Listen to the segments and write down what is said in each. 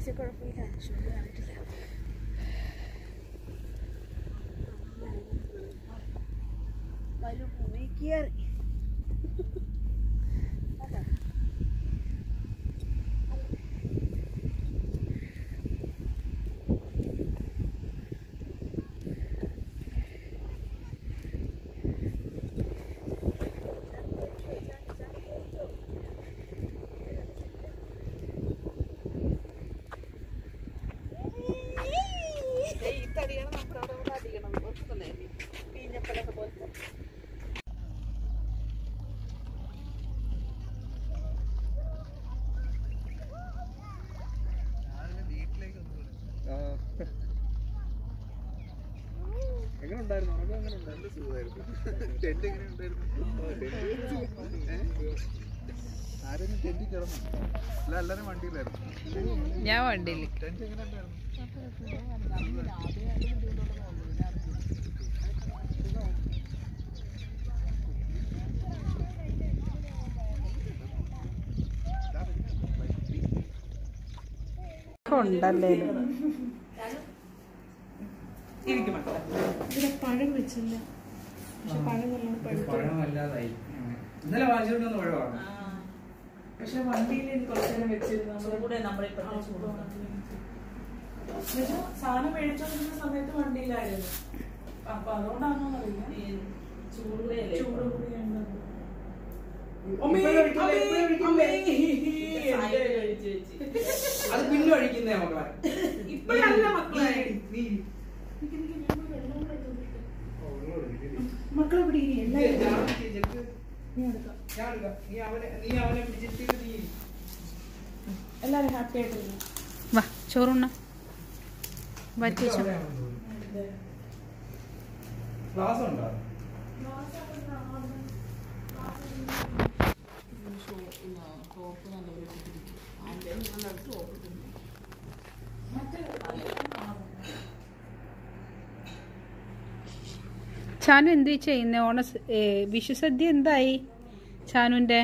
കുഴപ്പമില്ല ചൂട് കാണിട്ടില്ല മരുഭൂമിക്കേറി അതാ ഈ തടിയാണ് നമ്മുടെ അവിടെ ഇവിടെ അടിക്കണം കുറച്ചല്ലേ പീഞ്ഞപ്പലൊക്കെ പോലത്തെ എങ്ങനെ ഉണ്ടായിരുന്നു ഉറക്കം എങ്ങനെ ഉണ്ടായിരുന്നു സുഖമായിരുന്നു ടെന്റ് എങ്ങനെ ഉണ്ടായിരുന്നു ആരെങ്കിലും ടെന്റിൽ കിടന്നു അല്ല എല്ലാരും വണ്ടിയിലായിരുന്നു ഞാൻ വണ്ടിയിൽ ടെന്റ് എങ്ങനെ ഉണ്ടായിരുന്നു ഉണ്ടല്ലേ ഇവിടെ പഴം വെച്ചില്ല പക്ഷെ പഴം നല്ലോണം പഴുത്തു പഴമല്ലാതായി ഇന്നലെ വാങ്ങിച്ചിട്ട് വന്ന പഴമാണ് പക്ഷെ വണ്ടിയിൽ എനിക്ക് കുറച്ച് നേരം വെച്ചിരുന്നു എന്നുവെച്ചാ സാധനം മേടിച്ചോണ്ടിരുന്ന സമയത്ത് വണ്ടിയിലായിരുന്നു അപ്പൊ അതുകൊണ്ടാണോ അറിയില്ല ചൂട് കൂടിയാണ് അത് പിന്നെ ഒഴിക്കുന്നേ മക്കളെ ഇപ്പഴല്ല മക്കളെ നീ മക്കളെ ഇവിടെ ഇരി, നീ എല്ലാവരും ഞാൻ ചെയ്തിട്ട് നീ എടുക്കാം. ഞാൻ എടുക്കാം. നീ അവനെ നീ അവനെ പിടിച്ചിട്ട് നീ ഇരി. എല്ലാവരും ഹാപ്പി ആയിട്ടിരുന്നു വാ ചോറുണ്ണ വറ്റി വെച്ചോ ക്ലാസ് ഉണ്ടോ ചാനു എന്ത് ചെയ്യുന്നേ ഓണ സ- ഏ, വിഷു സദ്യ എന്തായി ചാനുന്റെ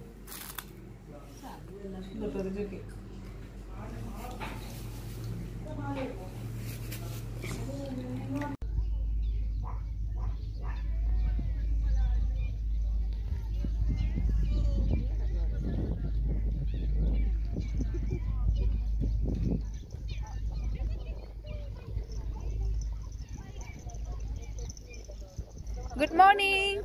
good morning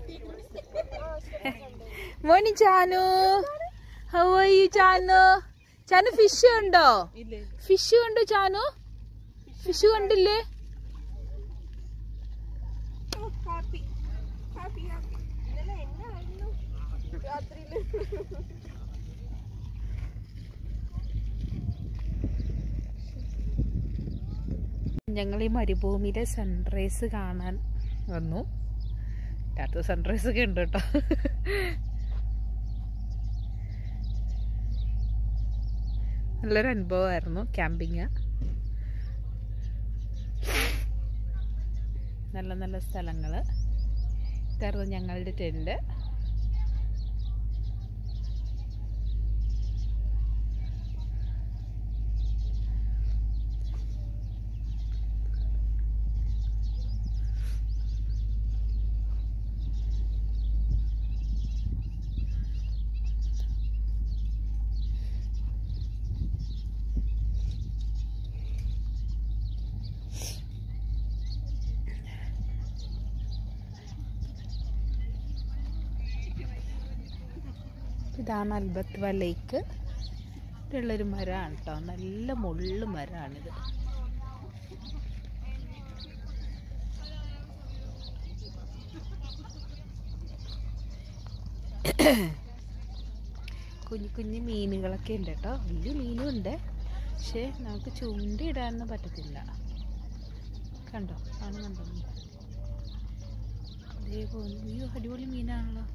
morning Chanu how are you Chanu Chanu fish ഉണ്ടോ ഫിഷ് കണ്ടോ ചാനു ഫിഷ് കണ്ടില്ലേ ഞങ്ങൾ ഈ മരുഭൂമിയിലെ സൺറൈസ് കാണാൻ വന്നു രാത്രി സൺറൈസ് ഒക്കെ ഉണ്ട് കേട്ടോ നല്ലൊരു അനുഭവമായിരുന്നു ക്യാമ്പിങ് നല്ല നല്ല സ്ഥലങ്ങൾ ഇതായിരുന്നു ഞങ്ങളുടെ ടെൻറ്റ് ഇതാണ് അൽബത്വ ലേക്ക് ഇവിടെയുള്ളൊരു മരമാണ് കേട്ടോ നല്ല മുള്ളു മരമാണിത് കുഞ്ഞു കുഞ്ഞു മീനുകളൊക്കെ ഉണ്ട് കേട്ടോ വലിയ മീനും ഉണ്ട് പക്ഷേ നമുക്ക് ചൂണ്ടിയിടാനൊന്നും പറ്റത്തില്ല കണ്ടോ കാണുന്നുണ്ടോ നീ? ദേ പോകുന്നു അയ്യോ അടിപൊളി മീനാണല്ലോ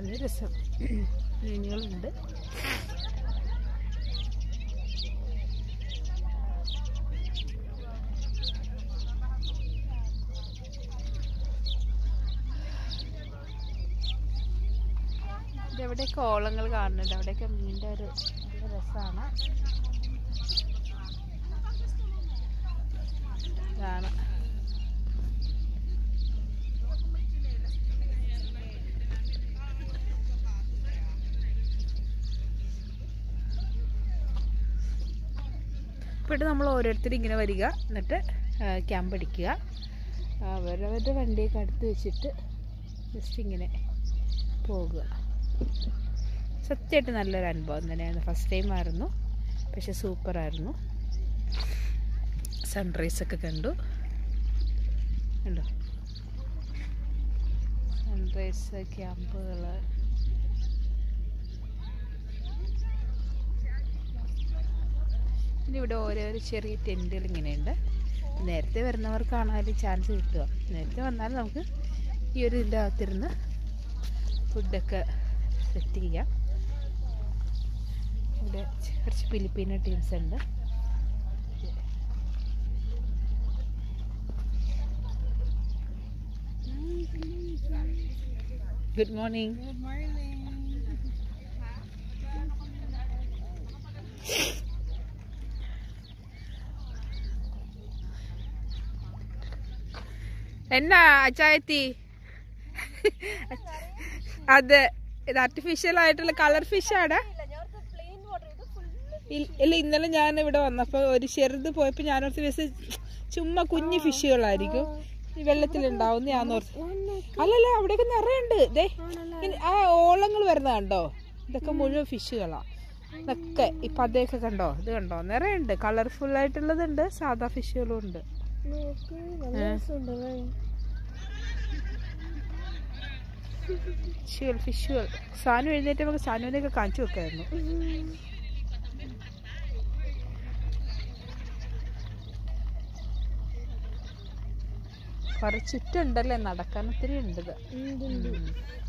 നല്ല രസം മീനുകളുണ്ട് ഇതെവിടെയൊക്കെ ഓളങ്ങൾ കാണുന്നുണ്ട് അവിടെയൊക്കെ മീനിൻ്റെ ഒരു നല്ല രസമാണ് ഇതാണ് ഇവിടെ നമ്മൾ ഓരോരുത്തർ ഇങ്ങനെ വരിക എന്നിട്ട് ക്യാമ്പ് അടിക്കുക അവരവരുടെ വണ്ടിയൊക്കെ അടുത്ത് വെച്ചിട്ട് ജസ്റ്റ് ഇങ്ങനെ പോകുക സത്യമായിട്ട് നല്ലൊരു അനുഭവം തന്നെയായിരുന്നു ഫസ്റ്റ് ടൈം ആയിരുന്നു പക്ഷെ സൂപ്പറായിരുന്നു സൺറൈസ് ഒക്കെ കണ്ടു കണ്ടോ സൺറൈസ് ക്യാമ്പുകൾ പിന്നെ ഇവിടെ ഓരോരോ ചെറിയ ടെൻറ്റുകൾ ഇങ്ങനെയുണ്ട് നേരത്തെ വരുന്നവർക്കാണാലും ചാൻസ് കിട്ടുക നേരത്തെ വന്നാൽ നമുക്ക് ഈ ഒരു ഇതിൻ്റെ അകത്തിരുന്ന് ഫുഡൊക്കെ സെറ്റ് ചെയ്യാം ഇവിടെ കുറച്ച് ഫിലിപ്പീനോ ടീംസ് ഉണ്ട് ഗുഡ് മോർണിംഗ് എന്നാ അച്ചായത്തി അതെ ഇത് ആർട്ടിഫിഷ്യൽ ആയിട്ടുള്ള കളർ ഫിഷ് ആണ് ഇൽ- ഇല്ല ഇന്നലെ ഞാൻ ഇവിടെ വന്നപ്പോ ഒരു ചെറുത് പോയപ്പോ ഞാൻ ഓർത്ത് വിചാരിച്ചു ചുമ്മാ കുഞ്ഞു ഫിഷുകളായിരിക്കും ഈ വെള്ളത്തിലുണ്ടാവും ഞാൻ ഓർത്ത് അല്ലല്ല അവിടെയൊക്കെ നിറയുണ്ട് ദേ ഇനി- ആ ഓളങ്ങൾ വരുന്ന കണ്ടോ ഇതൊക്കെ മുഴുവൻ ഫിഷുകളാ ഇതൊക്കെ ഇപ്പൊ അതൊക്കെ കണ്ടോ ഇത് കണ്ടോ നിറയുണ്ട് കളർഫുൾ ആയിട്ടുള്ളതുണ്ട് സാധാ ഫിഷുകളും ഉണ്ട് ഫിഷുകൾ ഫിഷുകൾ സാനു എഴുന്നേറ്റ് നമുക്ക് സാനുവിനെയൊക്കെ കാണിച്ചു വെക്കായിരുന്നു കുറെ ചുറ്റുണ്ടല്ലേ നടക്കാൻ ഒത്തിരി ഉണ്ട് ഇത്. ഉം.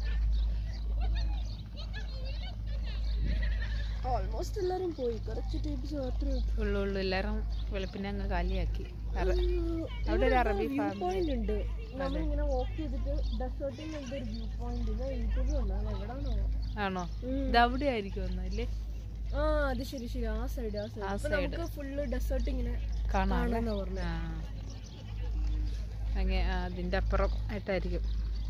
ഓൾമോസ്റ്റ് എല്ലാരും പോയി കുറച്ച് ടീംസ് മാത്രമേ ഉള്ളു ഉള്ളു എല്ലാരും വെളുപ്പിനെ അങ്ങ് കാലിയാക്കി അറ- അവിടെ ഒരു അറബി വ്യൂ ഫാമിലി പോയിന്റ് ഉണ്ട് നമ്മളിങ്ങനെ വാക്ക് ചെയ്തിട്ട് ഡെസേർട്ടിൽ എന്തൊരു വ്യൂ പോയിന്റ് ഇത് യൂട്യൂബിൽ ഉണ്ടാകും എവിടാണോ ആണോ ഇത് അവിടെ ആയിരിക്കും ഒന്നല്ലേ ആ അത് ശരി ശരി ആ സൈഡ് ആ സൈഡ് ആ അപ്പൊ side. നമുക്ക് ഫുള്ള് ഡെസേർട്ട് ഇങ്ങനെ കാണാല്ലേ കാണാന്നാ പറഞ്ഞെ. ആ അങ്ങനെ ആ, അതിന്റെ അപ്പുറം ആയിട്ടായിരിക്കും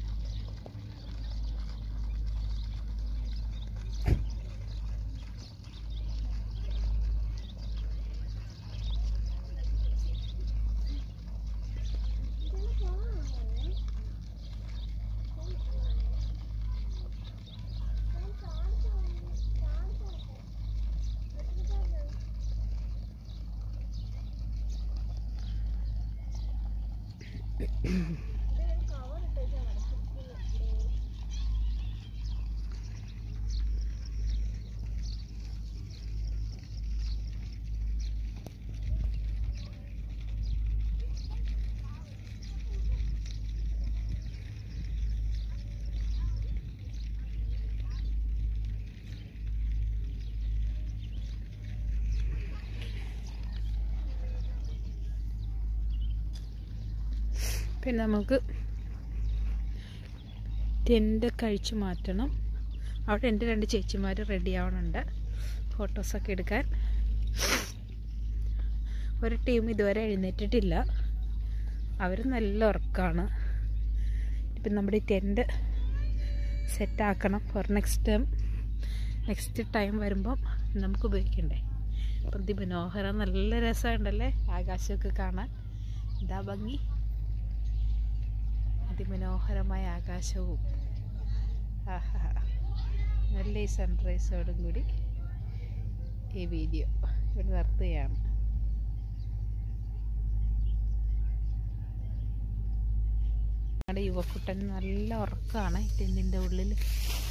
പിന്നെ നമുക്ക് ടെൻ്റ് കഴിച്ച് മാറ്റണം അവിടെ എൻ്റെ രണ്ട് ചേച്ചിമാർ റെഡി ആവണുണ്ട് ഫോട്ടോസൊക്കെ എടുക്കാൻ ഒരു ടീം ഇതുവരെ എഴുന്നേറ്റിട്ടില്ല അവർ നല്ല ഉറക്കമാണ് ഇപ്പം നമ്മുടെ ഈ ടെൻറ്റ് സെറ്റാക്കണം for next time next time വരുമ്പം നമുക്ക് ഉപയോഗിക്കണ്ടേ അപ്പം അതിമനോഹരം നല്ല രസമുണ്ടല്ലേ ആകാശമൊക്കെ കാണാൻ എന്താ ഭംഗി അതിമനോഹരമായ ആകാശവും ആഹാ നല്ല ഈ സൺറൈസോടും കൂടി ഈ വീഡിയോ ഇവിടെ നിർത്തുകയാണ് ഞങ്ങളുടെ യുവക്കുട്ടൻ നല്ല ഉറക്കമാണ് ടെൻറ്റിൻ്റെ ഉള്ളിൽ